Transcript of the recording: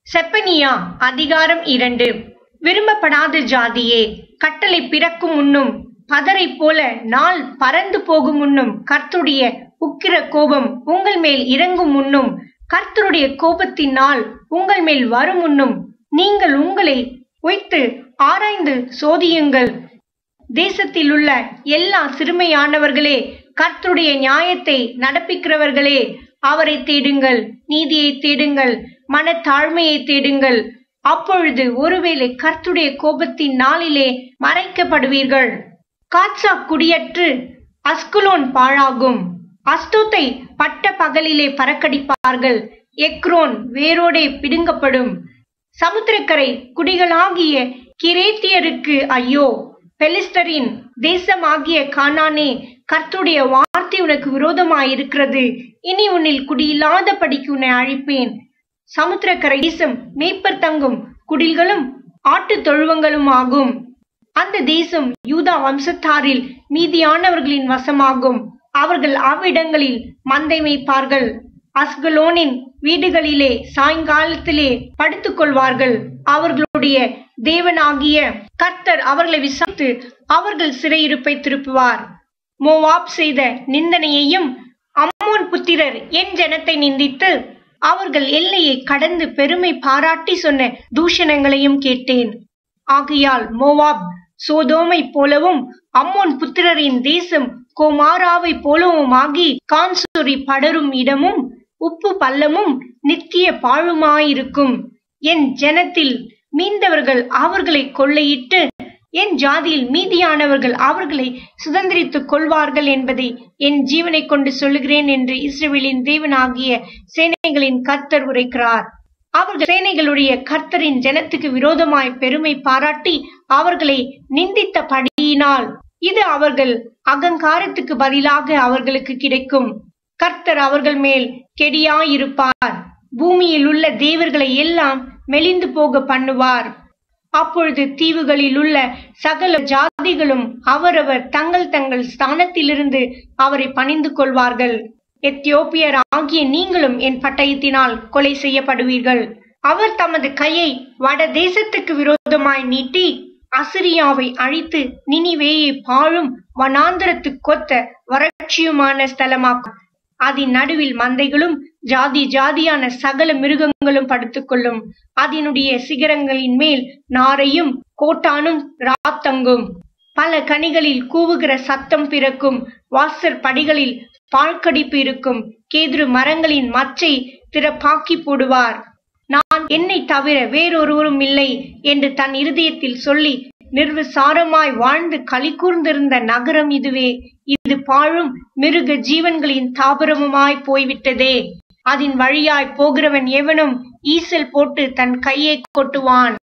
செப்பனியா அதிகாரம் இரண்டு விரும்பப்படாத ஜாதியே கட்டளை பிறக்கும் முன்னும் பதரை போல நாள் பறந்து போகும் முன்னும் கர்த்தருடைய உக்கிர கோபம் உங்கள் மேல் இறங்கும் முன்னும் கர்த்தருடைய கோபத்தின் நாள் உங்கள் மேல் வரும் முன்னும் நீங்கள் உங்களை வைத்து ஆராய்ந்து சோதியுங்கள் தேசத்தில் உள்ள எல்லா சிறுமையானவர்களே கர்த்தருடைய நியாயத்தை நடப்பிக்கிறவர்களே அவரை தேடுங்கள் நீதியை தேடுங்கள் மனத்தாழ்மையை தேடுங்கள் அப்பொழுது ஒருவேளை கர்த்துடைய கோபத்தின் நாளிலே மறைக்கப்படுவீர்கள் காட்சா குடியற்று அஸ்குலோன் பாழாகும் அஸ்தோத்தை பட்ட பகலிலே பறக்கடிப்பார்கள் எக்ரோன் வேரோடே பிடுங்கப்படும் சமுத்திரக்கரை குடிகளாகிய கிரேத்தியருக்கு ஐயோ பெலிஸ்தரின் தேசமாகிய கானானே கர்த்துடைய வார்த்தை உனக்கு விரோதமாயிருக்கிறது இனி உன்னில் குடியில்லாதபடிக்கு உன்னை அழிப்பேன் சமுத்திரக்கரை தேசம் மேய்ப்பர் தங்கும் குடில்களும் ஆட்டு தொழுவங்களும் ஆகும் அந்த தேசம் யூதா வம்சத்தாரில் மீதியானவர்களின் வசமாகும் அவர்கள் அவ்விடங்களில் மந்தை மேய்ப்பார்கள் அஸ்கலோனின் வீடுகளிலே சாயங்காலத்திலே படுத்துக் கொள்வார்கள் அவர்களுடைய தேவனாகிய கர்த்தர் அவர்களை விசாரித்து அவர்கள் சிறையிருப்பை திருப்புவார் மோவாப் செய்த நிந்தனையையும் அம்மோன் புத்திரர் என் ஜனத்தை நிந்தித்து அவர்கள் எல்லையை கடந்து பெருமை பாராட்டி சொன்ன தூஷணங்களையும் கேட்டேன் ஆகையால் மோவாப் சோதோமை போலவும் அம்மோன் புத்திரரின் தேசம் கோமாராவை போலவும் ஆகி கான்சூரி படரும் இடமும் உப்பு பள்ளமும் நித்திய பாழுமாயிருக்கும் என் ஜனத்தில் மீந்தவர்கள் அவர்களை கொள்ளையிட்டு என் ஜாதியில் மீதியானவர்கள் அவர்களை சுதந்திரித்துக் கொள்வார்கள் என்பதை என் ஜீவனை கொண்டு சொல்லுகிறேன் என்று இஸ்ரேலின் தேவனாகிய சேனைகளின் கர்த்தர் உரைக்கிறார் அவர்கள் சேனைகளுடைய கர்த்தரின் ஜனத்துக்கு விரோதமாய் பெருமை பாராட்டி அவர்களை நிந்தித்தபடியினால் இது அவர்கள் அகங்காரத்துக்கு பதிலாக அவர்களுக்கு கிடைக்கும் கர்த்தர் அவர்கள் மேல் கெடியாயிருப்பார் பூமியில் உள்ள தேவர்களை எல்லாம் மெலிந்து போக பண்ணுவார் அப்பொழுது தீவுகளில் உள்ள சகல ஜாதிகளும் அவரவர் தங்கள் தங்கள் ஸ்தானத்திலிருந்து அவரை பணிந்து கொள்வார்கள் எத்தியோப்பியர் ஆகிய நீங்களும் என் பட்டயத்தினால் கொலை செய்யப்படுவீர்கள் அவர் தமது கையை வட தேசத்துக்கு விரோதமாய் நீட்டி அசிரியாவை அழித்து நினிவேயை பாழும் வனாந்தரத்து கொத்த வறட்சியுமான ஸ்தலமாக்கும் அதன் நடுவில் மந்தைகளும் ஜாதி ஜாதியான சகல மிருகங்களும் படுத்துக்கொள்ளும் அதனுடைய சிகரங்களின் மேல் நாரையும் கோட்டானும் ராத்தங்கும் பல கனிகளில் கூவுகிற சத்தம் பிறக்கும் வாசற் படிகளில் பாழ்கடிப்பு இருக்கும் கேதுரு மரங்களின் மச்சை திறப்பாக்கி போடுவார் நான் என்னை தவிர வேறொருவரும் இல்லை என்று தன் இருதயத்தில் சொல்லி நிர்விசாரமாய் வாழ்ந்து களி கூர்ந்திருந்த நகரம் இதுவே இது பாழும் மிருக ஜீவன்களின் தாபரமுமாய் போய்விட்டதே அதன் வழியாய் போகிறவன் எவனும் ஈசல் போட்டு தன் கையை கொட்டுவான்